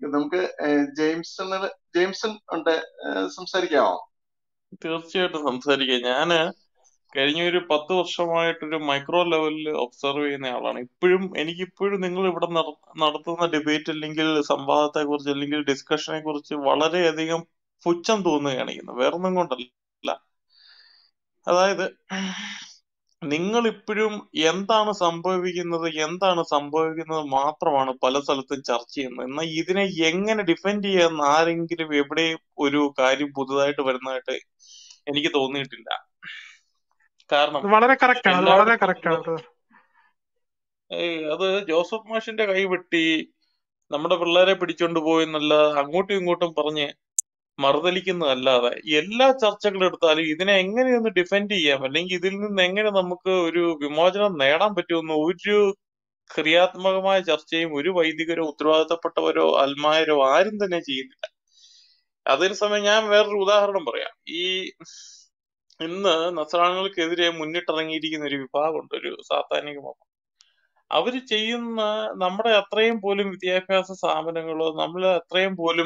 നമുക്ക് ഏഹ്, Jameson Jameson ഉണ്ട് ഏഹ്, സംസാരിക്കാമോ തീർച്ചയായിട്ടും സംസാരിക്കാം ഞാന് കഴിഞ്ഞ ഒരു പത്ത് വർഷമായിട്ടൊരു മൈക്രോ ലെവലിൽ ഒബ്സർവ് ചെയ്യുന്ന ആളാണ് ഇപ്പോഴും എനിക്ക് ഇപ്പോഴും നിങ്ങൾ ഇവിടെ നട- നടത്തുന്ന ഡിബേറ്റ് അല്ലെങ്കിൽ സംവാദത്തെ കുറിച്ച് അല്ലെങ്കിൽ ഡിസ്കഷനെ കുറിച്ച് വളരെയധികം പുച്ഛം തോന്നുകയാണ് ചെയ്യുന്നത് വേറൊന്നും കൊണ്ടല്ല അതായത് നിങ്ങൾ ഇപ്പോഴും എന്താണ് സംഭവിക്കുന്നത് എന്താണ് സംഭവിക്കുന്നത് മാത്രമാണ് പല സ്ഥലത്തും ചർച്ച ചെയ്യുന്നത് എന്നാൽ ഇതിനെ എങ്ങനെ ഡിഫെൻഡ് ചെയ്യാന്ന് ആരെങ്കിലും എവിടെയും ഒരു കാര്യം പുതുതായിട്ട് വരുന്നതായിട്ട് എനിക്ക് തോന്നിയിട്ടില്ല കാരണം അത് വളരെ കറക്റ്റ് ആണ് അത് വളരെ എല്ലായിടത്തും കറക്റ്റ് ആണ് ബ്രദർ ഏയ് അത് ജോസഫ് മാഷിന്റെ കൈ വെട്ടി നമ്മുടെ പിള്ളേരെ പിടിച്ചോണ്ട് പോയി എന്നല്ല അങ്ങോട്ടും ഇങ്ങോട്ടും പറഞ്ഞ് മറുതലിക്കുന്നതല്ലാതെ എല്ലാ ചർച്ചകളും എടുത്താലും ഇതിനെ എങ്ങനെയൊന്ന് ഡിഫെൻഡ് ചെയ്യാം അല്ലെങ്കിൽ ഇതിൽ നിന്ന് എങ്ങനെ നമുക്ക് ഒരു വിമോചനം നേടാൻ പറ്റുമെന്ന് ഒരു ക്രിയാത്മകമായ ചർച്ചയും ഒരു വൈദികരോ ഉത്തരവാദിത്തപ്പെട്ടവരോ അൽമായരോ ആരും തന്നെ ചെയ്യുന്നില്ല അതേസമയം ഞാൻ വേറൊരു ഉദാഹരണം പറയാം ഈ ഇന്ന് നസ്രാണികൾക്കെതിരെ മുന്നിട്ടിറങ്ങിയിരിക്കുന്ന ഒരു വിഭാഗമുണ്ട് ഒരു സാത്താനിക മതം അവര് ചെയ്യുന്ന നമ്മുടെ അത്രയും പോലും വിദ്യാഭ്യാസ സ്ഥാപനങ്ങളോ നമ്മളെ അത്രയും പോലും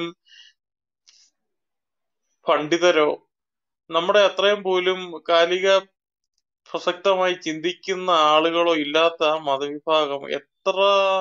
പണ്ഡിതരോ നമ്മുടെ അത്രയും പോലും കാലിക പ്രസക്തമായി ചിന്തിക്കുന്ന ആളുകളോ ഇല്ലാത്ത ആ മതവിഭാഗം എത്ര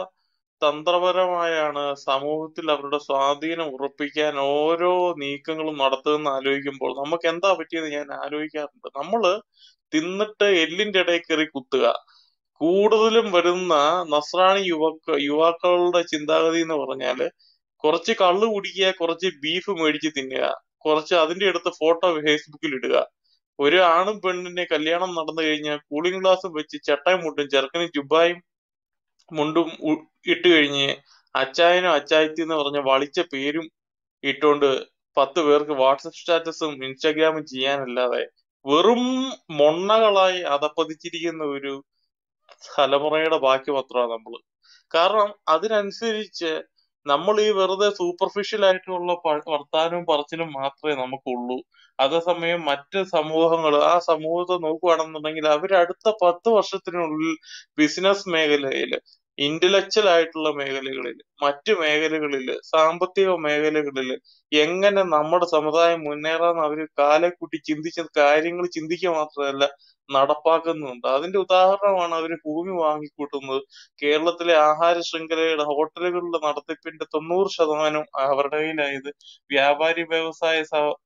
തന്ത്രപരമായാണ് സമൂഹത്തിൽ അവരുടെ സ്വാധീനം ഉറപ്പിക്കാൻ ഓരോ നീക്കങ്ങളും നടത്തുമെന്ന് ആലോചിക്കുമ്പോൾ നമുക്ക് എന്താ പറ്റിയെന്ന് ഞാൻ ആലോചിക്കാറുണ്ട് നമ്മള് തിന്നിട്ട് എല്ലിന്റെ ഇടയിൽ കയറി കുത്തുക കൂടുതലും വരുന്ന നസ്രാണി യുവക്ക യുവാക്കളുടെ ചിന്താഗതി എന്ന് പറഞ്ഞാല് കുറച്ച് കള്ളു കുടിക്കുക കുറച്ച് ബീഫ് മേടിച്ച് തിന്നുക കുറച്ച് അതിന്റെ അടുത്ത് ഫോട്ടോ ഫേസ്ബുക്കിൽ ഇടുക ഒരു ആണും പെണ്ണിന്റെ കല്യാണം നടന്നു കഴിഞ്ഞാൽ കൂളിംഗ് ഗ്ലാസും വെച്ച് ചട്ടയും മുണ്ടും ചെറുക്കനും ജുബായും മുണ്ടും ഉ- ഇട്ട് കഴിഞ്ഞ് അച്ചായനോ അച്ചായത്തി എന്ന് പറഞ്ഞ വളിച്ച പേരും ഇട്ടുകൊണ്ട് പത്ത് പേർക്ക് വാട്സപ്പ് സ്റ്റാറ്റസും ഇൻസ്റ്റാഗ്രാമും ചെയ്യാനല്ലാതെ വെറും മൊണ്ണകളായി അതപ്പതിച്ചിരിക്കുന്ന ഒരു തലമുറയുടെ ബാക്കി പത്രമാണ് നമ്മള് കാരണം അതിനനുസരിച്ച് നമ്മൾ ഈ വെറുതെ സൂപ്പർഫിഷ്യൽ ആയിട്ടുള്ള പ- വർത്താനവും പറച്ചിലും മാത്രമേ നമുക്കുള്ളൂ അതേസമയം മറ്റ് സമൂഹങ്ങൾ ആ സമൂഹത്തെ നോക്കുകയാണെന്നുണ്ടെങ്കിൽ അവർ അടുത്ത പത്ത് വർഷത്തിനുള്ളിൽ ബിസിനസ് മേഖലയിൽ ഇന്റലക്ച്വൽ ആയിട്ടുള്ള മേഖലകളിൽ മറ്റു മേഖലകളിൽ സാമ്പത്തിക മേഖലകളിൽ എങ്ങനെ നമ്മുടെ സമുദായം മുന്നേറാന്ന് അവര് കാലെ കൂട്ടി ചിന്തിച്ച കാര്യങ്ങൾ ചിന്തിക്കുക മാത്രമല്ല നടപ്പാക്കുന്നുണ്ട് അതിന്റെ ഉദാഹരണമാണ് അവര് ഭൂമി വാങ്ങിക്കൂട്ടുന്നത് കേരളത്തിലെ ആഹാര ശൃംഖലയുടെ ഹോട്ടലുകളുടെ നടത്തിപ്പിന്റെ തൊണ്ണൂറ് ശതമാനം അവരുടെ കയ്യിലായത് വ്യാപാരി വ്യവസായ സ-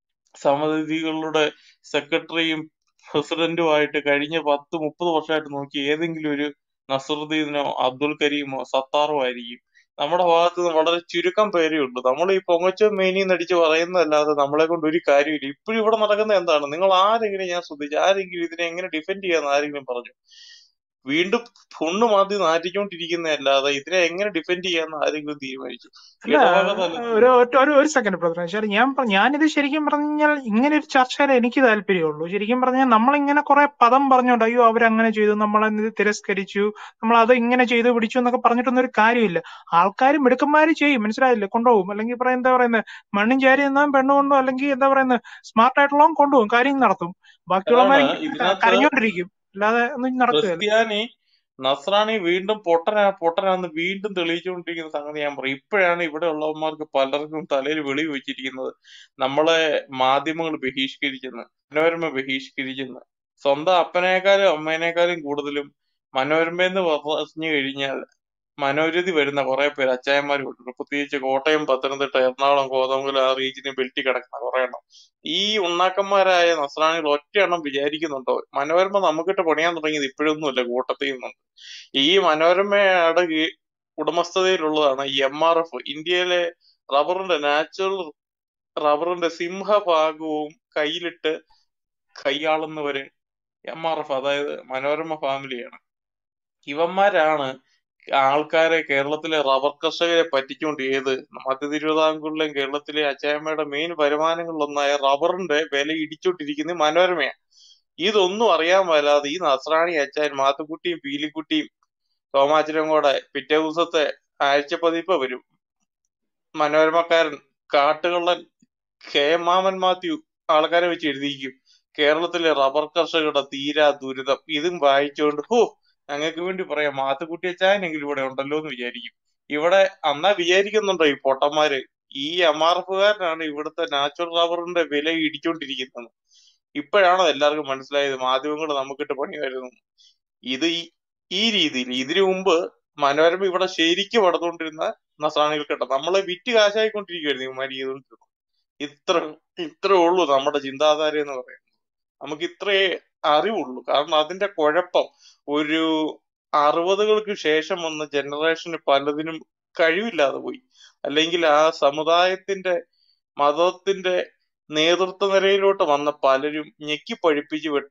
സമിതികളുടെ സെക്രട്ടറിയും പ്രസിഡന്റുമായിട്ട് കഴിഞ്ഞ പത്ത് മുപ്പത് വർഷമായിട്ട് നോക്കി ഏതെങ്കിലും ഒരു നസറുദ്ദീനോ അബ്ദുൽ കരീമോ സത്താറോ ആയിരിക്കും നമ്മുടെ ഭാഗത്ത് നിന്ന് വളരെ ചുരുക്കം പേരേ ഉള്ളൂ നമ്മൾ ഈ പൊങ്ങച്ചോ മേനി നടിച്ച് പറയുന്നതല്ലാതെ നമ്മളെ കൊണ്ട് ഒരു കാര്യമില്ല ഇപ്പോഴും ഇവിടെ നടക്കുന്നത് എന്താണ് നിങ്ങൾ ആരെങ്കിലും ഞാൻ ശ്രദ്ധിച്ചു ആരെങ്കിലും ഇതിനെ എങ്ങനെ ഡിഫെൻഡ് ചെയ്യാന്ന് ആരെങ്കിലും പറഞ്ഞു വീണ്ടും പൊണ്ണു മാതി നാറ്റിക്കൊണ്ടിരിക്കുന്നതല്ലാതെ ഇതിനെ എങ്ങനെ ഡിഫെൻഡ് ചെയ്യാന്ന് ആരെങ്കിലും തീരുമാനിച്ചു അല്ല ഇടവക തലത്തിൽ ഒരു ഒറ്റ- ഒരു ഒരു സെക്കൻഡ് ബ്രദർ വെച്ചാൽ ഞാൻ പ- ഞാനിത് ശരിക്കും പറഞ്ഞാൽ ഇങ്ങനെ ഒരു ചർച്ചയിൽ എനിക്ക് താല്പര്യമുള്ളൂ ശരിക്കും പറഞ്ഞാൽ നമ്മളിങ്ങനെ കുറെ പദം പറഞ്ഞോണ്ട് അയ്യോ അവരങ്ങനെ ചെയ്തു നമ്മളെ ഇത് തിരസ്കരിച്ചു നമ്മൾ അത് ഇങ്ങനെ ചെയ്തു പിടിച്ചു എന്നൊക്കെ പറഞ്ഞിട്ടൊന്നും ഒരു കാര്യമില്ല ആൾക്കാർ മിടുക്കന്മാര് ചെയ്യും മനസ്സിലായില്ലേ കൊണ്ടുപോകും അല്ലെങ്കിൽ പറയാം എന്താ പറയുന്നത് മണ്ണും ചാരി എന്നാൽ പെണ്ണു കൊണ്ടോ അല്ലെങ്കിൽ എന്താ പറയുന്നത് സ്മാർട്ട് ആയിട്ടുള്ളവൻ കൊണ്ടുപോകും കാര്യം നടത്തും ബാക്കിയുള്ളവന്മാർ അതാണ് ഇതിനകത്ത് കരഞ്ഞോണ്ടിരിക്കും അല്ലാതെ ഒന്നും നടക്കുകയില്ല ക്രിസ്ത്യാനി നസ്രാണി വീണ്ടും പൊട്ടനാ പൊട്ടനാന്ന് വീണ്ടും തെളിയിച്ചുകൊണ്ടിരിക്കുന്ന സംഗതി ഞാൻ പറയും ഇപ്പോഴാണ് ഇവിടെ ഉള്ളവന്മാർക്ക് പലർക്കും തലയിൽ വെളി വെച്ചിരിക്കുന്നത് നമ്മളെ മാധ്യമങ്ങൾ ബഹിഷ്കരിക്കുന്നത് മനോരമ ബഹിഷ്കരിക്കുന്നത് സ്വന്തം അപ്പനേക്കാളും അമ്മേനേക്കാളും കൂടുതലും മനോരമയെന്ന് പറഞ്ഞു കഴിഞ്ഞാൽ മനോരഥി വരുന്ന കുറെ പേര് അച്ചായന്മാരുണ്ട് പ്രത്യേകിച്ച് കോട്ടയം പത്തനംതിട്ട എറണാകുളം കോതമംഗലം ആ റീജിയനിൽ വെട്ടി കിടക്കുന്ന കുറെ എണ്ണം ഈ ഉണ്ണാക്കന്മാരായ നസ്രാണികൾ ഒറ്റയെണ്ണം വിചാരിക്കുന്നുണ്ടോ മനോരമ നമുക്കിട്ട് പണിയാൻ തുടങ്ങിയത് ഇപ്പോഴൊന്നുമില്ല കൂട്ടത്തിൽ നിന്നുണ്ട് ഈ മനോരമയുടെ കീ- ഉടമസ്ഥതയിലുള്ളതാണ് എം ആർ എഫ് ഇന്ത്യയിലെ റബ്ബറിന്റെ നാച്ചുറൽ റബ്ബറിന്റെ സിംഹഭാഗവും കയ്യിലിട്ട് കൈയാളുന്നവര് എം ആർ എഫ് അതായത് മനോരമ ഫാമിലിയാണ് ഇവന്മാരാണ് ആൾക്കാരെ കേരളത്തിലെ റബ്ബർ കർഷകരെ പറ്റിച്ചുകൊണ്ട് ഏത് മധ്യ തിരുവിതാംകൂറിലെയും കേരളത്തിലെ അച്ചായമ്മയുടെ മെയിൻ വരുമാനങ്ങളിലൊന്നായ റബ്ബറിന്റെ വില ഇടിച്ചോണ്ടിരിക്കുന്ന മനോരമയാണ് ഇതൊന്നും അറിയാൻ മേലാതെ ഈ നസ്രാണി അച്ചായൻ മാത്തുക്കുട്ടിയും പീലിക്കുട്ടിയും തോമാച്ചനും കൂടെ പിറ്റേ ദിവസത്തെ ആഴ്ചപ്പതിപ്പ് വരും മനോരമക്കാരൻ കാട്ടുകള്ളൻ കെ എം മാമൻ മാത്യു ആൾക്കാരെ വെച്ച് എഴുതിയിരിക്കും കേരളത്തിലെ റബ്ബർ കർഷകരുടെ തീരാ ദുരിതം ഇതും വായിച്ചുകൊണ്ട് ഹോ ഞങ്ങൾക്ക് വേണ്ടി പറയാം മാത്തുക്കുട്ടി അച്ചായനെങ്കിലും ഇവിടെ ഉണ്ടല്ലോ എന്ന് വിചാരിക്കും ഇവിടെ അന്നാ വിചാരിക്കുന്നുണ്ടോ ഈ പൊട്ടന്മാര് ഈ എം ആർ എഫുകാരനാണ് ഇവിടുത്തെ നാച്ചുറൽ റബ്ബറിന്റെ വില ഇടിച്ചോണ്ടിരിക്കുന്നത് ഇപ്പോഴാണോ എല്ലാവർക്കും മനസ്സിലായത് മാധ്യമങ്ങൾ നമുക്കിട്ട് പണി വരുന്നു ഇത് ഈ ഈ രീതിയിൽ ഇതിനു മുമ്പ് മനോരമ ഇവിടെ ശരിക്കും വളർന്നുകൊണ്ടിരുന്ന നസാണികൾ കേട്ടോ നമ്മളെ വിറ്റ് കാശായിക്കൊണ്ടിരിക്കുവായിരുന്നു ഇവന്മാര് ചെയ്തുകൊണ്ടിരുന്നത് ഇത്ര ഇത്രേ ഉള്ളൂ നമ്മുടെ ചിന്താധാര എന്ന് പറയുന്നത് നമുക്ക് ഇത്രേ അറിവുള്ളൂ കാരണം അതിന്റെ കുഴപ്പം ഒരു അറുപതുകൾക്ക് ശേഷം വന്ന ജനറേഷന് പലതിനും കഴിവില്ലാതെ പോയി അല്ലെങ്കിൽ ആ സമുദായത്തിന്റെ മതത്തിന്റെ നേതൃത്വ നിരയിലോട്ട് വന്ന പലരും ഞെക്കി പഴിപ്പിച്ചു വിട്ട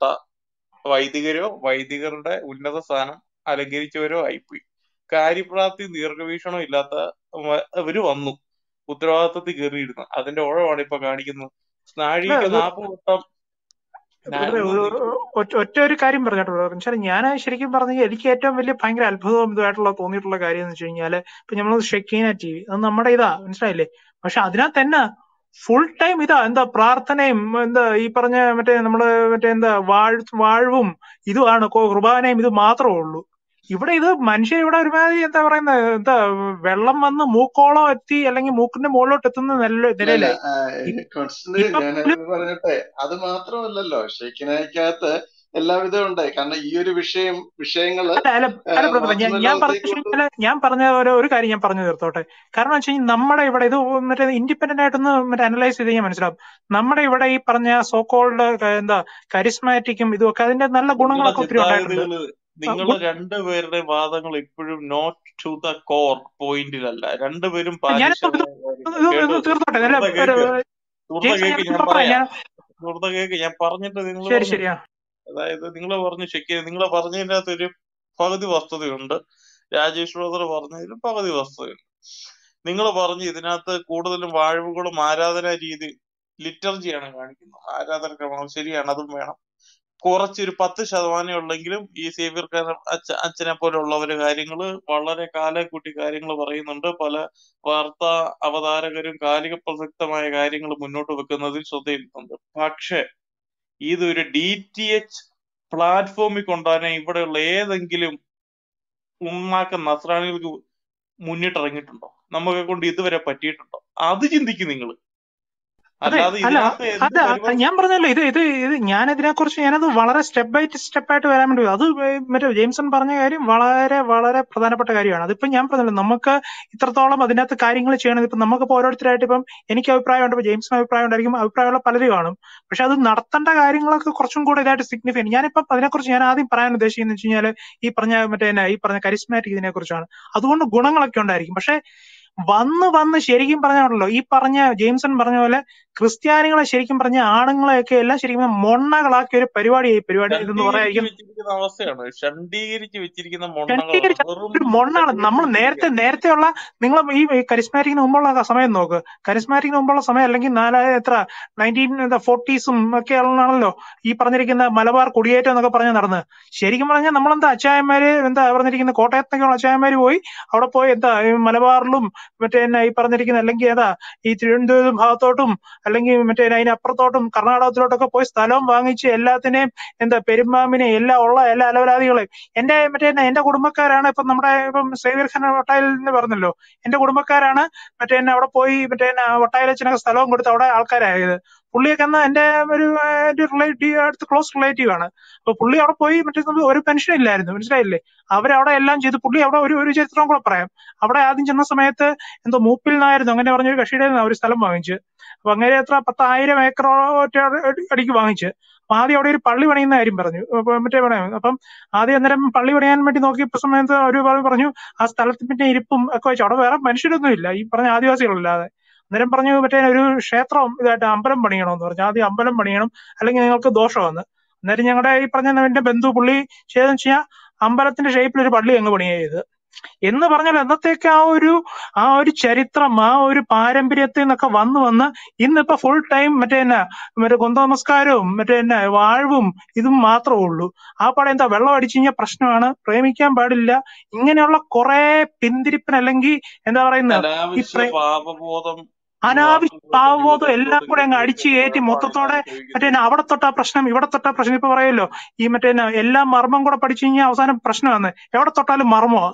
വൈദികരോ വൈദികരുടെ ഉന്നത സ്ഥാനം അലങ്കരിച്ചവരോ ആയിപ്പോയി കാര്യപ്രാപ്തി ദീർഘവീക്ഷണം ഇല്ലാത്ത വ- അവര് വന്നു ഉത്തരവാദിത്തത്തിൽ കയറിയിരുന്നു അതിന്റെ ഉഴവാണ് ഇപ്പൊ കാണിക്കുന്നത് അല്ല, നാഴിക ഇത് നാൽപ്പത് വട്ടം ബ്രദറെ, നാഴിക ഒരു- ഒരു- ഒറ്റ ഒറ്റ ഒരു കാര്യം പറഞ്ഞോട്ടോ ബ്രദർ വെച്ചാൽ ഞാൻ ശരിക്കും പറഞ്ഞ എനിക്ക് ഏറ്റവും വലിയ ഭയങ്കര അത്ഭുതവും ഇതായിട്ടുള്ള തോന്നിയിട്ടുള്ള കാര്യം എന്ന് വെച്ച് കഴിഞ്ഞാല് ഇപ്പൊ നമ്മൾ ഷെക്കീന ടി വി അത് നമ്മുടെ ഇതാ മനസ്സിലായില്ലേ പക്ഷെ അതിനകത്ത് തന്നെ ഫുൾ ടൈം ഇതാ എന്താ പ്രാർത്ഥനയും എന്താ ഈ പറഞ്ഞ മറ്റേ നമ്മള് മറ്റേ എന്താ വാഴ് വാഴ്വും ഇതുമാണ് കോ- കുർബാനയും ഇത് മാത്രമേ ഉള്ളൂ ഇവിടെ ഇത് മനുഷ്യർ ഇവിടെ ഒരുമാതിരി എന്താ പറയുന്നത് എന്താ വെള്ളം വന്ന് മൂക്കോളം എത്തി അല്ലെങ്കിൽ മൂക്കിന്റെ മുകളിലോട്ട് എത്തുന്ന നില അല്ല അല്ല നിലയിലായി ആ, ഇ- കോൺസ്റ്റന്റ് ഇപ്പൊ ഞാൻ പോലും പറഞ്ഞിട്ടെ അത് മാത്രമല്ലല്ലോ ഷെയ്ക്കിനായ്ക്കകത്ത് എല്ലാവിധവും ഉണ്ട് കാരണം ഈ ഒരു വിഷയം വിഷയങ്ങള് അല്ല അല്ല ആ, അല്ല ബ്രദറെ ഞാൻ ഞാൻ പറഞ്ഞ മാധ്യമലോകത്തേക്ക് കൊണ്ട് കഴിഞ്ഞാല് ഞാൻ പറഞ്ഞ ഒരു ഒരു കാര്യം ഞാൻ പറഞ്ഞു തീർത്തോട്ടെ കാരണം വെച്ച് കഴിഞ്ഞാൽ നമ്മുടെ ഇവിടെ ഇത് മറ്റേ ഇൻഡിപെൻഡന്റ് ആയിട്ടൊന്ന് മറ്റേ അനലൈസ് ചെയ്ത് കഴിഞ്ഞാൽ മനസ്സിലാവും നമ്മുടെ ഇവിടെ ഈ പറഞ്ഞ സോക്കോൾഡ് എന്താ കരിസ്മാറ്റിക്കും ഇതും ഒക്കെ അതിന്റെ നല്ല നിങ്ങളുടെ ഗുണങ്ങളൊക്കെ ഒത്തിരി ഉണ്ടായിട്ടുണ്ട് ചിന്താഗതികള് ആ, നിങ്ങൾ ഗുഡ് രണ്ടുപേരുടെ വാദങ്ങൾ ഇപ്പോഴും നോട്ട് ടു ദ കോർ പോയിന്റിലല്ല രണ്ടുപേരും ഞാൻ ബാലിശമായ കാര്യങ്ങൾ ഇത് ഇത് കേട്ടോ തീർത്തോട്ടെ അല്ല സുഹൃത്തെ ഒരു കേക്ക് സുഹൃത്തെ ജെയ്സൺ കേക്ക് ഞാൻ ഞാൻ ഇപ്പൊ പറയാം പറയാം ഞാൻ സുഹൃത്തെ കേക്ക് ഞാൻ പറഞ്ഞിട്ട് നിങ്ങൾ ശരി പറഞ്ഞു ശരിയാ അതായത് നിങ്ങൾ പറഞ്ഞു ചെക്ക് ചെയ്ത് നിങ്ങൾ പറഞ്ഞതിന്റെ അകത്ത് ഒരു പകുതി വസ്തുതയുണ്ട് രാജേഷ് ബ്രദർ പറഞ്ഞതിലും പകുതി വസ്തുതയുണ്ട് നിങ്ങൾ പറഞ്ഞു ഇതിനകത്ത് കൂടുതലും വാഴ്വുകളും ആരാധനാ രീതി ലിറ്റർജിയാണ് കാണിക്കുന്നത് ആരാധന ക്രമങ്ങൾ ശരിയാണ് അതും വേണം കുറച്ചൊരു പത്ത് ശതമാനം ഉള്ളെങ്കിലും ഈ സേവ്യർ കാനം അച്ഛ അച്ഛനെ പോലുള്ളവര് കാര്യങ്ങള് വളരെ കാലം കൂട്ടി കാര്യങ്ങൾ പറയുന്നുണ്ട് പല വാർത്താ അവതാരകരും കാലിക പ്രസക്തമായ കാര്യങ്ങൾ മുന്നോട്ട് വെക്കുന്നതിൽ ശ്രദ്ധയിലുണ്ട് പക്ഷെ ഇതൊരു ഡി ടി എച്ച് പ്ലാറ്റ്ഫോമിൽ കൊണ്ടുവരാൻ ഇവിടെയുള്ള ഏതെങ്കിലും ഉണ്ണാക്ക നസ്രാണികൾക്ക് മുന്നിട്ടിറങ്ങിയിട്ടുണ്ടോ നമുക്ക് കൊണ്ട് ഇതുവരെ പറ്റിയിട്ടുണ്ടോ അത് ചിന്തിക്കും നിങ്ങൾ അതെ അല്ലാതെ അല്ല ഇതിനകത്ത് എന്ത് അതെ പരിപാടി ഞാൻ പറഞ്ഞല്ലോ ഇത് ഇത് ഇത് ഞാൻ ഇതിനെക്കുറിച്ച് ഞാനത് വളരെ സ്റ്റെപ്പ് ബൈ സ്റ്റെപ്പ് ആയിട്ട് വരാൻ വേണ്ടി അത് മറ്റേ ജെയിംസൺ പറഞ്ഞ കാര്യം വളരെ വളരെ പ്രധാനപ്പെട്ട കാര്യമാണ് അതിപ്പോ ഞാൻ പറഞ്ഞല്ലോ നമുക്ക് ഇത്രത്തോളം അതിനകത്ത് കാര്യങ്ങൾ ചെയ്യണം ഇപ്പൊ നമുക്കിപ്പോ ഓരോരുത്തരായിട്ട് ഇപ്പം എനിക്ക് അഭിപ്രായമുണ്ട് ഇപ്പൊ ജെയിംസിന് അഭിപ്രായം ഉണ്ടായിരിക്കും അഭിപ്രായമുള്ള പലരും കാണും പക്ഷെ അത് നടത്തേണ്ട കാര്യങ്ങളൊക്കെ കുറച്ചും കൂടെ ഇതായിട്ട് സിഗ്നിഫിക്കൻ ഞാനിപ്പം അതിനെക്കുറിച്ച് ഞാൻ ആദ്യം പറയാൻ ഉദ്ദേശിക്കുന്നത് വെച്ച് കഴിഞ്ഞാൽ ഈ പറഞ്ഞ മറ്റേ എന്നാ, ഈ പറഞ്ഞ കരിസ്മാറ്റിക് ഇതിനെ കുറിച്ചാണ് അതുകൊണ്ട് ഗുണങ്ങളൊക്കെ ഉണ്ടായിരിക്കും പക്ഷെ വന്ന് വന്ന് ശരിക്കും പറഞ്ഞാണല്ലോ ഈ പറഞ്ഞ ജെയിംസൺ പറഞ്ഞ പോലെ ക്രിസ്ത്യാനികളെ ശരിക്കും പറഞ്ഞ ആണുങ്ങളെയൊക്കെ എല്ലാം ശരിക്കും പറഞ്ഞാ മൊണ്ണകളാക്കിയ ഒരു പരിപാടിയായി പരിപാടി ഇതെന്ന് ഷണ്ടീകരിച്ച് പറയാതിരിക്കും വെച്ചിരിക്കുന്ന അവസ്ഥയാണ് ഷണ്ടീകരിച്ച് വെച്ചിരിക്കുന്ന മൊണ്ണകളാണ് ഷണ്ടീകരിച്ച വെറും ഒരു മൊണ്ണാണ് നമ്മൾ നേരത്തെ ഷണ്ടീകരിച്ചിരിക്കുക നേരത്തെയുള്ള നിങ്ങൾ ഈ കരിസ്മാറ്റിക്കിന് മുമ്പുള്ള സമയം നോക്ക് കരിസ്മാറ്റിക്കിന് മുമ്പുള്ള സമയം അല്ലെങ്കിൽ നാലായ എത്ര നയൻറ്റീൻ ഫോർട്ടീസും ഒക്കെ ആണല്ലോ ഈ പറഞ്ഞിരിക്കുന്ന മലബാർ കുടിയേറ്റം എന്നൊക്കെ പറഞ്ഞ് നടന്ന് ശരിക്കും പറഞ്ഞാൽ നമ്മളെന്താ അച്ചായന്മാര് എന്താ പറഞ്ഞിരിക്കുന്ന കോട്ടയത്തൊക്കെയുള്ള അച്ചായന്മാര് പോയി അവിടെ പോയി എന്താ ഈ മലബാറിലും മറ്റേ എന്നാ ഈ പറഞ്ഞിരിക്കുന്ന അല്ലെങ്കിൽ ഏതാ ഈ തിരുവനന്തപുരം ഭാഗത്തോട്ടും അല്ലെങ്കിൽ മറ്റേ അതിനപ്പുറത്തോട്ടും കർണാടകത്തിലോട്ടൊക്കെ പോയി സ്ഥലം വാങ്ങിച്ച് എല്ലാത്തിനെയും എന്താ പെരുമ്പാമ്പിനെ എല്ലാം ഉള്ള എല്ലാ അലവലാദികളെയും എന്റെ മറ്റേ എന്നാ എന്റെ കുടുംബക്കാരാണ് ഇപ്പം നമ്മുടെ ഇപ്പം സേവിയർ ഖാൻ വട്ടായിൽ എന്ന് പറഞ്ഞല്ലോ എന്റെ കുടുംബക്കാരാണ് മറ്റേ എന്നെ അവിടെ പോയി മറ്റേ എന്നാ വട്ടായിലച്ചനൊക്കെ സ്ഥലവും കൊടുത്ത് അവിടെ ആൾക്കാരായത് പുള്ളിയൊക്കെ എന്നാ എന്റെ ഒരു ആ, ഒരു റിലേറ്റീവ് അടുത്ത് ക്ലോസ് റിലേറ്റീവ് ആണ് അപ്പൊ പുള്ളി അവിടെ പോയി മറ്റേ നമുക്ക് ഒരു പെൻഷൻ ഇല്ലായിരുന്നു മനസ്സിലായില്ലേ അവരവിടെ എല്ലാം ചെയ്ത് പുള്ളി അവിടെ ഒരു ഒരു ചരിത്രം കൂടെ പറയാം അവിടെ ആദ്യം ചെന്ന സമയത്ത് എന്തോ മൂപ്പിൽ നിന്നായിരുന്നു അങ്ങനെ പറഞ്ഞ ഒരു കക്ഷിയുടെ നിന്നാ ഒരു സ്ഥലം വാങ്ങിച്ച് അപ്പൊ അങ്ങനെ എത്ര പത്തായിരം ഏക്കറോ ഒറ്റ അടിക്ക് വാങ്ങിച്ച് അപ്പൊ ആദ്യം അവിടെ ഒരു പള്ളി പണിയുന്ന കാര്യം പറഞ്ഞു അപ്പൊ മറ്റേ പണയം അപ്പം ആദ്യം അന്നേരം പള്ളി പണിയാൻ വേണ്ടി നോക്കിയപ്പോ സമയത്ത് ഒരു പറഞ്ഞു ആ സ്ഥലത്തിന്റെ ഇരിപ്പും ഒക്കെ വെച്ചു അവിടെ വേറെ മനുഷ്യരൊന്നും ഇല്ല ഈ പറഞ്ഞ ആദിവാസികളല്ലാതെ അന്നേരം പറഞ്ഞു മറ്റേ ഒരു ക്ഷേത്രം ഇതായിട്ട് അമ്പലം പണിയണമെന്ന് പറഞ്ഞു ആദ്യം അമ്പലം പണിയണം അല്ലെങ്കിൽ നിങ്ങൾക്ക് ദോഷമെന്ന് അന്നേരം ഞങ്ങളുടെ ഈ പറഞ്ഞ എന്റെ ബന്ധു പുള്ളി ചെയ്തെന്ന് വെച്ച് കഴിഞ്ഞാൽ അമ്പലത്തിന്റെ ഷേപ്പിൽ ഒരു പള്ളി അങ്ങ് പണിയ ചെയ്ത് എന്ന് പറഞ്ഞാൽ എന്നത്തേക്ക് ആ ഒരു ആ ഒരു ചരിത്രം ആ ഒരു പാരമ്പര്യത്തിൽ നിന്നൊക്കെ വന്ന് വന്ന് ഇന്നിപ്പോ ഫുൾ ടൈം മറ്റേ എന്നാ മറ്റേ കൊന്ത നമസ്കാരവും മറ്റേ എന്നാ വാഴ്വും ഇതും മാത്രമേ ഉള്ളൂ ആ പാടെ എന്താ വെള്ളം അടിച്ചു കഴിഞ്ഞാൽ പ്രശ്നമാണ് പ്രേമിക്കാൻ പാടില്ല ഇങ്ങനെയുള്ള കുറെ പിന്തിരിപ്പൻ അല്ലെങ്കിൽ എന്താ പറയുന്ന ഈ അനാവശ്യ പ്രേ- പാപബോധം അനാവശ്യ യുവാക്കളിലോട്ട് പാവബോധം എല്ലാം യുവത്വത്തിലോട്ട് കൂടെ അങ്ങ് അടിച്ചു കയറ്റിവെക്കുന്ന കയറ്റി കുഴപ്പമാണ് മൊത്തത്തോടെ ഇവന്മാർ മറ്റേ ഉപയോഗിക്കുന്നത് എന്നാ അവിടെ തൊട്ടാ പ്രശ്നം ഇവിടെ തൊട്ടാ പ്രശ്നം ഇപ്പൊ പറയല്ലോ ഈ മറ്റേ എന്നാ എല്ലാം മർമ്മം കൂടെ പഠിച്ചു കഴിഞ്ഞാൽ അവസാനം പ്രശ്നമാണ് എവിടെ തൊട്ടാലും മർമ്മമാ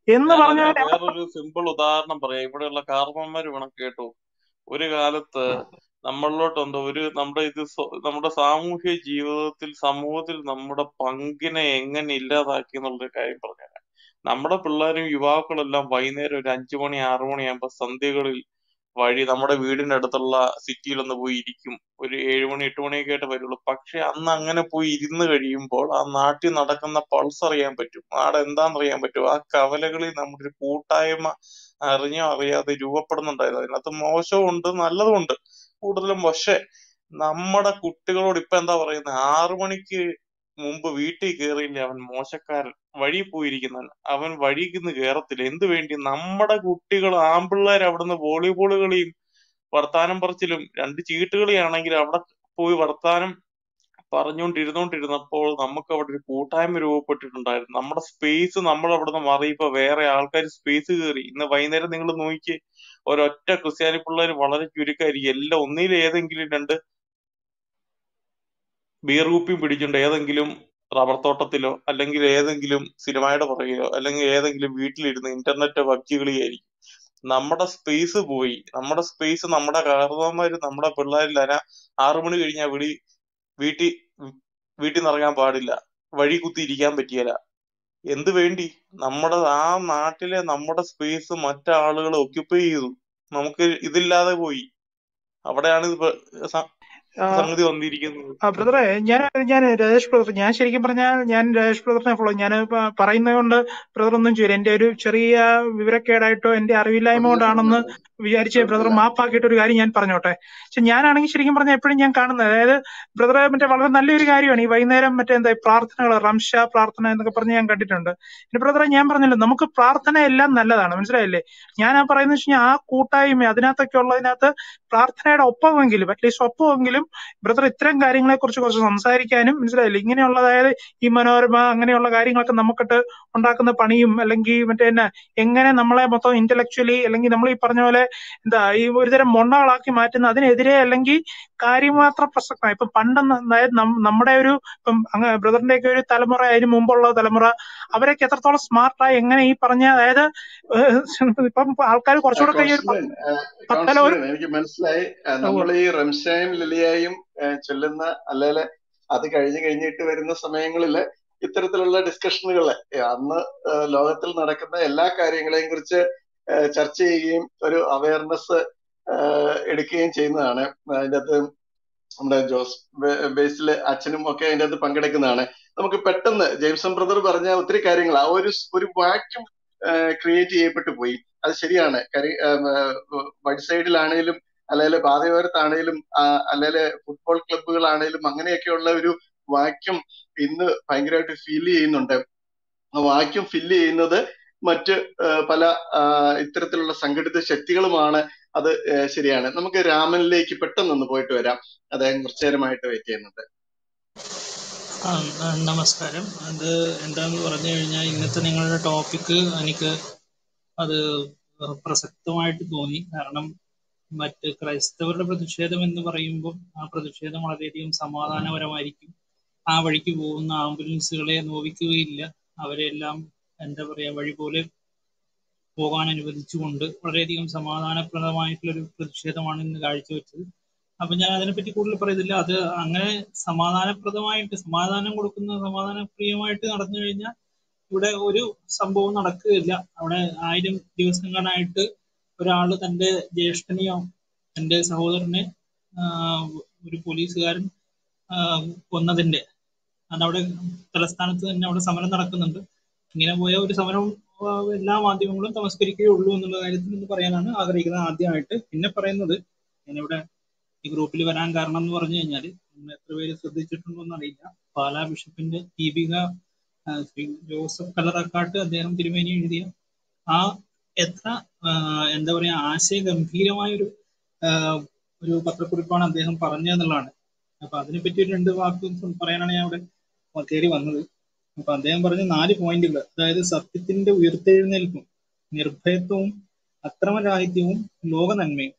എന്ന് ഞാൻ പറഞ്ഞ അതിന് വേറൊരു സിമ്പിൾ ഉദാഹരണം പറയാം ഇവിടെയുള്ള കാർന്നവന്മാര് വേണം കേട്ടോ ഒരു കാലത്ത് നമ്മളിലോട്ട് എന്തോ ഒരു നമ്മുടെ ഇത് സ്വ- നമ്മുടെ സാമൂഹ്യ ജീവിതത്തിൽ സമൂഹത്തിൽ നമ്മുടെ പങ്കിനെ എങ്ങനെ ഇല്ലാതാക്കി എന്നുള്ളൊരു കാര്യം പറഞ്ഞുതരാം നമ്മുടെ പിള്ളേരും യുവാക്കളെല്ലാം വൈകുന്നേരം ഒരു അഞ്ചു മണി ആറു മണിയാകുമ്പോ സന്ധ്യകളിൽ വഴി നമ്മുടെ വീടിന്റെ അടുത്തുള്ള സിറ്റിയിൽ ഒന്ന് പോയി ഇരിക്കും ഒരു ഏഴ് മണി എട്ട് മണിയൊക്കെ ആയിട്ട് വരുള്ളൂ പക്ഷെ അന്ന് അങ്ങനെ പോയി ഇരുന്ന് കഴിയുമ്പോൾ ആ നാട്ടിൽ നടക്കുന്ന പൾസ് അറിയാൻ പറ്റും നാട് എന്താണെന്ന് അറിയാൻ പറ്റും ആ കവലകളിൽ നമ്മുടെ ഒരു കൂട്ടായ്മ അറിഞ്ഞോ അറിയാതെ രൂപപ്പെടുന്നുണ്ടായിരുന്നു അതിനകത്ത് മോശവും ഉണ്ട് നല്ലതും ഉണ്ട് കൂടുതലും പക്ഷെ നമ്മുടെ കുട്ടികളോട് ഇപ്പൊ എന്താ പറയുന്നത് ആറു മണിക്ക് മുമ്പ് വീട്ടിൽ കയറിയില്ല അവൻ മോശക്കാരൻ വഴി പോയിരിക്കുന്നവൻ അവൻ വഴിക്കുന്ന് കേറത്തില്ല എന്ത് വേണ്ടി നമ്മുടെ കുട്ടികൾ ആമ്പിള്ളേർ അവിടുന്ന് വോളിബോൾ കളിയും വർത്താനം പറച്ചിലും രണ്ട് ചീട്ടുകളിയാണെങ്കിൽ അവിടെ പോയി വർത്താനം പറഞ്ഞുകൊണ്ടിരുന്നോണ്ടിരുന്നപ്പോൾ നമുക്ക് അവിടെ ഒരു കൂട്ടായ്മ രൂപപ്പെട്ടിട്ടുണ്ടായിരുന്നു നമ്മുടെ സ്പേസ് നമ്മൾ അവിടുന്ന് മാറിയപ്പോ വേറെ ആൾക്കാർ സ്പേസ് കയറി ഇന്ന് വൈകുന്നേരം നിങ്ങൾ നോക്കി ഒരൊറ്റ ക്രിസ്ത്യാനി പിള്ളേർ വളരെ ചുരുക്കമായിരിക്കും എല്ലാം ഒന്നിൽ ഏതെങ്കിലും രണ്ട് ബിയർ കുപ്പിയും പിടിച്ചുകൊണ്ട് ഏതെങ്കിലും റബ്ബർ തോട്ടത്തിലോ അല്ലെങ്കിൽ ഏതെങ്കിലും സിനിമയുടെ പുറകിലോ അല്ലെങ്കിൽ ഏതെങ്കിലും വീട്ടിലിരുന്ന് ഇന്റർനെറ്റ് പബ്ജി കളിയായിരിക്കും നമ്മുടെ സ്പേസ് പോയി നമ്മുടെ സ്പേസ് നമ്മുടെ കാരണവന്മാര് നമ്മുടെ പിള്ളേരിൽ അന ആറു മണി കഴിഞ്ഞാൽ വിളി വീട്ടിൽ വീട്ടിൽ നിന്ന് ഇറങ്ങാൻ പാടില്ല വഴി കുത്തി ഇരിക്കാൻ പറ്റിയല്ല എന്ത് വേണ്ടി നമ്മുടെ ആ നാട്ടിലെ നമ്മുടെ സ്പേസ് മറ്റാളുകൾ ഒക്യുപ്പൈ ചെയ്തു നമുക്ക് ഇതില്ലാതെ പോയി അവിടെയാണ് ഇത് ഇപ്പൊ സ- ആ, സംഗതി വന്നിരിക്കുന്നത് ആ ബ്രദറെ ഞാൻ ഞാൻ രാജേഷ് ബ്രദർ ഞാൻ ശരിക്കും പറഞ്ഞാൽ ഞാൻ രാജേഷ് ബ്രദറിനെ ഫോളോ ഞാൻ പറയുന്നത് കൊണ്ട് ബ്രദർ ഒന്നും ചെയ്യില്ല എന്റെ ഒരു ചെറിയ വിവരക്കേടായിട്ടോ എന്റെ അറിവില്ലായ്മ ഒന്നും കൊണ്ടാണെന്ന് ഒന്നുമില്ല വിചാരിച്ച് ബ്രദർ കുഴപ്പമില്ല മാപ്പാക്കിയിട്ട് ഒരു കാര്യം ഞാൻ പറഞ്ഞോട്ടെ പക്ഷെ ഞാനാണെങ്കിൽ ശരിക്കും പറഞ്ഞാൽ എപ്പോഴും ഞാൻ കാണുന്നത് അതായത് ബ്രദറെ മറ്റേ വളരെ നല്ലൊരു കാര്യമാണ് ഈ വൈകുന്നേരം മറ്റേ എന്താ പ്രാർത്ഥനകൾ റംഷ പ്രാർത്ഥന എന്നൊക്കെ പറഞ്ഞ് ഞാൻ കണ്ടിട്ടുണ്ട് പിന്നെ ബ്രദറെ ഞാൻ പറഞ്ഞല്ലോ നമുക്ക് പ്രാർത്ഥന എല്ലാം നല്ലതാണ് മനസ്സിലായില്ലേ ഞാൻ ആ പറയുന്നത് വെച്ച് കഴിഞ്ഞാൽ ആ കൂട്ടായ്മ അതിനകത്തൊക്കെ ഉള്ളതിനകത്ത് പ്രാർത്ഥനയുടെ ഒപ്പമെങ്കിലും അറ്റ്ലീസ്റ്റ് ഒപ്പമെങ്കിലും ബ്രദർ ഇത്തരം കാര്യങ്ങളെ കുറിച്ച് കുറച്ച് സംസാരിക്കാനും മനസ്സിലായില്ലേ ഇങ്ങനെയുള്ള അതായത് ഈ മനോരമ അങ്ങനെയുള്ള കാര്യങ്ങളൊക്കെ നമുക്കിട്ട് ഉണ്ടാക്കുന്ന പണിയും അല്ലെങ്കിൽ മറ്റേ എന്നാ എങ്ങനെ നമ്മളെ മൊത്തം ഇന്റലക്ച്വലി അല്ലെങ്കിൽ നമ്മൾ ഈ പറഞ്ഞ പോലെ എന്താ ഈ ഒരുതരം മൊണ്ണകളാക്കി മാറ്റുന്ന അതിനെതിരെ അല്ലെങ്കിൽ കാര്യമാത്ര പ്രസക്തമാണ് ഇപ്പൊ പണ്ടെന്ന് അതായത് നം- നമ്മുടെ ഒരു ഇപ്പം അങ്ങ് ബ്രദറിന്റെ ഒക്കെ ഒരു തലമുറ അതിന് മുമ്പുള്ള തലമുറ അവരൊക്കെ എത്രത്തോളം സ്മാർട്ടായി എങ്ങനെ ഈ പറഞ്ഞ അതായത് ഏഹ്, ഇപ്പം ആൾക്കാർ കുറച്ചുകൂടെ കഴിഞ്ഞ ഒരു കോൺസ്റ്റബിൻ പത്ത് പത്തല ഒരു കോൺസ്റ്റബിൻ എനിക്ക് മനസ്സിലായി ഉവ്വ്. നമ്മൾ ഈ റംസായും ലിലിയായും ആ, ചൊല്ലുന്ന അല്ലേല് അത് കഴിഞ്ഞ് കഴിഞ്ഞിട്ട് വരുന്ന സമയങ്ങളില് ഇത്തരത്തിലുള്ള ഡിസ്കഷനുകൾ അന്ന് ആ, ലോകത്തിൽ നടക്കുന്ന എല്ലാ കാര്യങ്ങളെയും കുറിച്ച് ആ, ചർച്ച ചെയ്യുകയും ഒരു അവയർനെസ് എടുക്കുകയും ചെയ്യുന്നതാണ് അതിൻ്റെ അകത്ത് നമ്മുടെ ജോസ് ബേ- ബേസിലെ അച്ഛനും ഒക്കെ അതിൻ്റെ അകത്ത് പങ്കെടുക്കുന്നതാണ് നമുക്ക് പെട്ടെന്ന് ജെയിംസൺ ബ്രദർ പറഞ്ഞ ഒത്തിരി കാര്യങ്ങൾ ആ ഒരു ഒരു വാക്യൂം ക്രിയേറ്റ് ചെയ്യപ്പെട്ടു പോയി അത് ശരിയാണ് കരി- ആം, ആ, വഴി സൈഡിലാണേലും അല്ലെങ്കിൽ പാതയോരത്താണേലും അല്ലെങ്കിൽ ഫുട്ബോൾ ക്ലബ്ബുകളാണേലും അങ്ങനെയൊക്കെയുള്ള ഒരു വാക്യൂം ഇന്ന് ഭയങ്കരമായിട്ട് ഫീൽ ചെയ്യുന്നുണ്ട് ആ വാക്യൂം ഫില്ല് ചെയ്യുന്നത് മറ്റ് ആ, പല ആ, ഇത്തരത്തിലുള്ള സംഘടിത ശക്തികളുമാണ് അത് ആ, ശരിയാണ് നമുക്ക് രാമനിലേക്ക് പെട്ടെന്നൊന്ന് പോയിട്ട് വരാം അദ്ദേഹം കുറച്ചു നേരമായിട്ട് വെയിറ്റ് ചെയ്യുന്നുണ്ട് ആ, ആ, നമസ്കാരം അത് എന്താന്ന് പറഞ്ഞു കഴിഞ്ഞാൽ ഇന്നത്തെ നിങ്ങളുടെ ടോപ്പിക്ക് എനിക്ക് അത് പ്രസക്തമായിട്ട് തോന്നി കാരണം മറ്റ് ക്രൈസ്തവരുടെ പ്രതിഷേധം എന്ന് പറയുമ്പോൾ ആ പ്രതിഷേധം വളരെയധികം സമാധാനപരമായിരിക്കും ആ വഴിക്ക് പോകുന്ന ആംബുലൻസുകളെ നോവിക്കുകയില്ല അവരെല്ലാം എന്താ പറയാ വഴി പോലെ പോകാൻ അനുവദിച്ചുകൊണ്ട് വളരെയധികം സമാധാനപ്രദമായിട്ടുള്ള ഒരു പ്രതിഷേധമാണ് ഇന്ന് കാഴ്ചവെച്ചത് അപ്പൊ ഞാൻ അതിനെപ്പറ്റി കൂടുതൽ പറയുന്നില്ല അത് അങ്ങനെ സമാധാനപ്രദമായിട്ട് സമാധാനം കൊടുക്കുന്ന സമാധാനപ്രിയമായിട്ട് നടന്നു കഴിഞ്ഞാൽ ഇവിടെ ഒരു സംഭവം നടക്കുകയില്ല അവിടെ ആയിരം ദിവസങ്ങളായിട്ട് ഒരാൾ തന്റെ ജ്യേഷ്ഠനെയോ തന്റെ സഹോദരനെ ആഹ് ഒരു പോലീസുകാരൻ ആഹ് കൊന്നതിന്റെ അതവിടെ തലസ്ഥാനത്ത് തന്നെ അവിടെ സമരം നടക്കുന്നുണ്ട് ഇങ്ങനെ പോയ ഒരു സമരം ആഹ് എല്ലാ മാധ്യമങ്ങളും തമസ്കരിക്കുകയുള്ളൂ എന്നുള്ള കാര്യത്തിൽ നിന്ന് പറയാനാണ് ആഗ്രഹിക്കുന്നത് ആദ്യമായിട്ട് പിന്നെ പറയുന്നത് ഞാനിവിടെ ഈ ഗ്രൂപ്പിൽ വരാൻ കാരണം എന്ന് പറഞ്ഞു കഴിഞ്ഞാൽ നമ്മൾ എത്ര പേര് ശ്രദ്ധിച്ചിട്ടുണ്ടോ എന്നറിയില്ല പാലാ ബിഷപ്പിന്റെ ദീപിക ആ, ശ്രീ ജോസഫ് കല്ലറക്കാട്ട് അദ്ദേഹം തിരുമേനി എഴുതിയ ആ എത്ര ആ, എന്താ പറയാ ആശയഗംഭീരമായ ഒരു ആ, ഒരു പത്രക്കുറിപ്പാണ് അദ്ദേഹം പറഞ്ഞതെന്നുള്ളതാണ് അപ്പൊ അതിനെപ്പറ്റി ഒരു രണ്ട് വാക്ക് പറയാനാണ് ഞാൻ ഇവിടെ കയറി വന്നത് അപ്പൊ അദ്ദേഹം പറഞ്ഞ നാല് പോയിന്റുകൾ അതായത് സത്യത്തിന്റെ ഉയർത്തെഴുന്നേൽപ്പും നിർഭയത്വവും അക്രമരാഹിത്യവും ലോക നന്മയും